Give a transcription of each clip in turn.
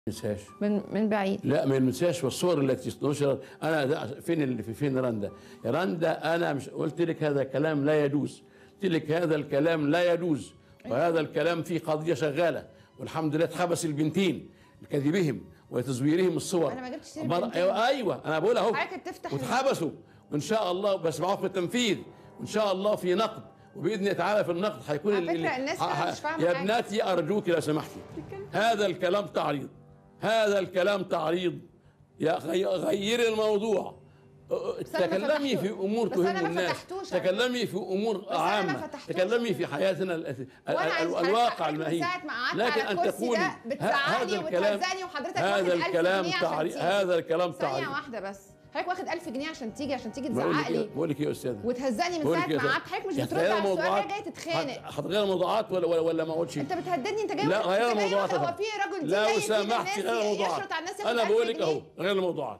ننساش من من بعيد لا ما ننساش والصور التي نشرت انا ده فين اللي في فين رندا يا رندا انا مش قلت لك هذا الكلام لا يجوز قلت لك هذا الكلام لا يجوز وهذا الكلام في قضيه شغاله والحمد لله اتحبس البنتين لكذبهم وتزويرهم الصور أنا ما جبتش سيرة مرة- البنتين. ايوه ايوه انا بقول اهو حضرتك بتفتح واتحبسوا وان شاء الله بس معاهم في التنفيذ وان شاء الله في نقد وباذن الله تعالى في النقد هيكون على ال- فكرة ال- الناس ح- فعلا ح- مش فاهمة يا حاجة. ابناتي ارجوك لو سمحتي هذا الكلام تعريض هذا الكلام تعريض يا غي- غيري الموضوع أ- أ- بس أنا ما تكلمي فتحته- في امور بس أنا تهم ما الناس فتحتوش على تكلمي في امور أنا ما عامه فتحتوش تكلمي في حياتنا ال- ال- وانا عايز ال- حضرتك- الواقع حضرتك من المهين ساعه ما قعدت لكن على ان الكرسي تقولي ده ه- بتزعلي وتهزقني وحضرتك هذا واخد 1000 الكلام جنيه عشان تعريض تيجي. هذا الكلام ثانيه تعريض واحده بس حضرتك واخد 1000 جنيه عشان تيجي عشان تيجي بقول تزعق لك إيه- لي بقول لك ايه يا استاذ وتهزقني من بقول ساعه لك ما إيه؟ قعدت حضرتك مش يا بترد غير على السؤال الموضوعات. هي جايه تتخانق هت- هتغير الموضوعات ولا ولا, ولا ما اقولش انت بتهددني انت جاي لا غير أنت جاي الموضوعات هو يا في فندم. راجل لو جاي يفيد سمحت الناس غير الموضوعات يشرط على الناس ياخد انا 1000 بقول لك جنيه. اهو غير الموضوعات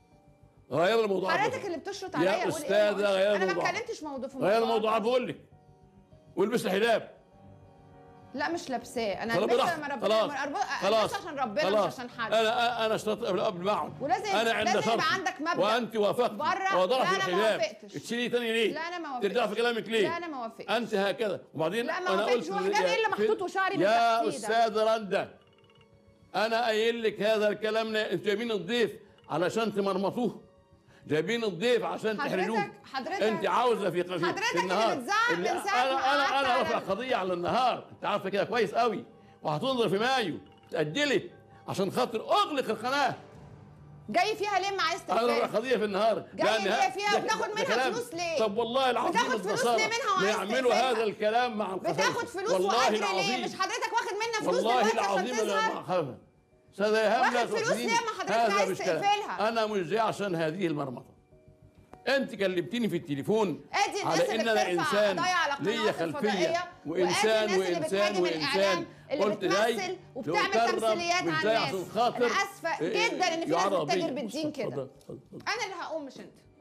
غير الموضوعات حضرتك اللي بتشرط عليا يا قول إيه استاذه وما غير قلتش. انا ما الموضوعات اتكلمتش موضوع في غير الموضوعات بقول لك والبس الحجاب لا مش لابساه انا خلاص لبست براحتك. لما ربنا خلاص أربط- خلاص ألبسه عشان ربنا خلاص. مش عشان حد انا انا اشترطت قبل قبل ما اقعد ولازم- انا عند لازم يبقى شرطي. عندك مبدأ. وانت وافقت بره. ووضعت لا، أنا ما الحجاب وافقتش. تشيلي تاني ليه؟ لا، أنا ما وافقتش. ترجع في كلامك ليه؟ لا، أنا ما وافقتش. انت هكذا وبعدين لا، ما انا وافقتش. قلت هو لل- حجاب إيه اللي في- محطوط وشعري من يا تحتيه ده؟ استاذ رندا انا قايل لك هذا الكلام لا- انتوا جايبين الضيف علشان تمرمطوه جايبين الضيف عشان حضرتك- تحرجوه حضرتك- انت عاوزه في في حضرتك في اللي النهار بتزعق اللي من ساعة انا ما انا قعدت انا على رافع ال- قضيه على النهار انت عارفه كده كويس قوي وهتنظر في مايو اتاجلت عشان خاطر اغلق القناه جاي فيها ليه مع عايز انا رافع تتفاهم قضيه في النهار جاي لأن ليه ه- فيها ده- وبتاخد ده منها كلام. فلوس ليه؟ طب والله العظيم بتاخد فلوس النصارى ليه منها وعايز بيعملوا تقفلها؟ هذا الكلام مع القساوسة. بتاخد فلوس والله واجر ليه العظيم مش حضرتك واخد منها فلوس والله دلوقتي عشان العظيم تظهر انا خايفه استاذ ايهاب واخد لا فلوس تؤخذيني. ليه؟ ما حضرتك هذا عايز مش كلام. تقفلها. انا مش جاي عشان هذه المرمطه انت كلمتني في التليفون ادي الناس على اللي ان انا بترفع انسان قضايا على ليا القنوات خلفيه الفضائيه وانسان وادي الناس اللي وانسان بتهاجم وانسان الاعلام اللي قلت جاي بتمثل وبتعمل لأكرم تمثيليات مش على جاي الناس عشان خاطر انا اسفه إيه، جدا ان في ناس يعرض بتتاجر بيا. بالدين كده اتفضل، اتفضل. انا اللي هقوم مش انت